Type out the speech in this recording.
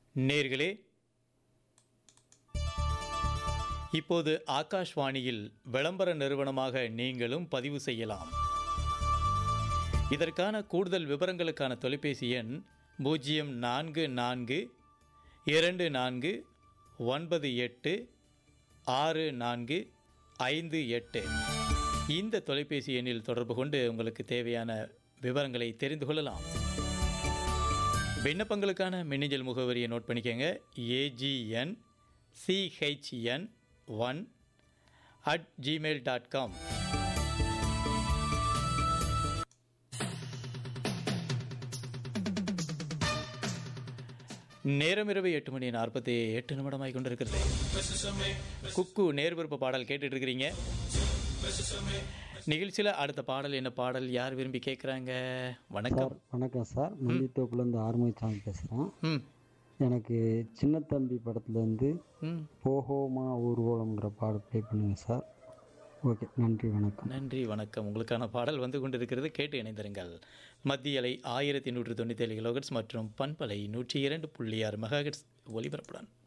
நேர்களே இப்போது ஆகாஷ்வாணியில் விளம்பர நிறுவனமாக நீங்களும் பதிவு செய்யலாம் இதற்கான கூடுதல் விவரங்களுக்கான தொலைபேசி எண் பூஜ்ஜியம் நான்கு நான்கு இரண்டு நான்கு ஒன்பது எட்டு ஆறு நான்கு ஐந்து எட்டு இந்த தொலைபேசி எண்ணில் தொடர்பு கொண்டு உங்களுக்கு தேவையான விவரங்களை தெரிந்து கொள்ளலாம் விண்ணப்பங்களுக்கான மின்னஞ்சல் முகவரியை நோட் பண்ணிக்கோங்க AGN CHN one at Gmail dot com நேரம் இரவு எட்டு மணி நாற்பத்தி எட்டு நிமிடமாய் கொண்டிருக்கிறது குக்கு நேர்விருப்ப பாடல் கேட்டுட்டு இருக்கிறீங்க நிகழ்ச்சியில் அடுத்த பாடல் என்ன பாடல் யார் விரும்பி கேட்குறாங்க வணக்கம் சார் வணக்கம் சார் முந்தித்தோப்புலேருந்து ஆறுமுகசாமி பேசுகிறேன் ம் எனக்கு சின்ன தம்பி படத்துலேருந்து ம் போகோமா ஊர்வலம்ங்கிற பாடல் ப்ளே பண்ணுங்க சார் ஓகே நன்றி வணக்கம் நன்றி வணக்கம் உங்களுக்கான பாடல் வந்து கொண்டிருக்கிறது கேட்டு இணைந்திருங்கள் மத்திய அலை ஆயிரத்தி நூற்றி தொண்ணூற்றி ஏழு கிலோகட்ஸ் மற்றும் பண்பலை நூற்றி இரண்டு புள்ளி ஆறு மெகாஹெட்ஸ் ஒலிபரப்புடன்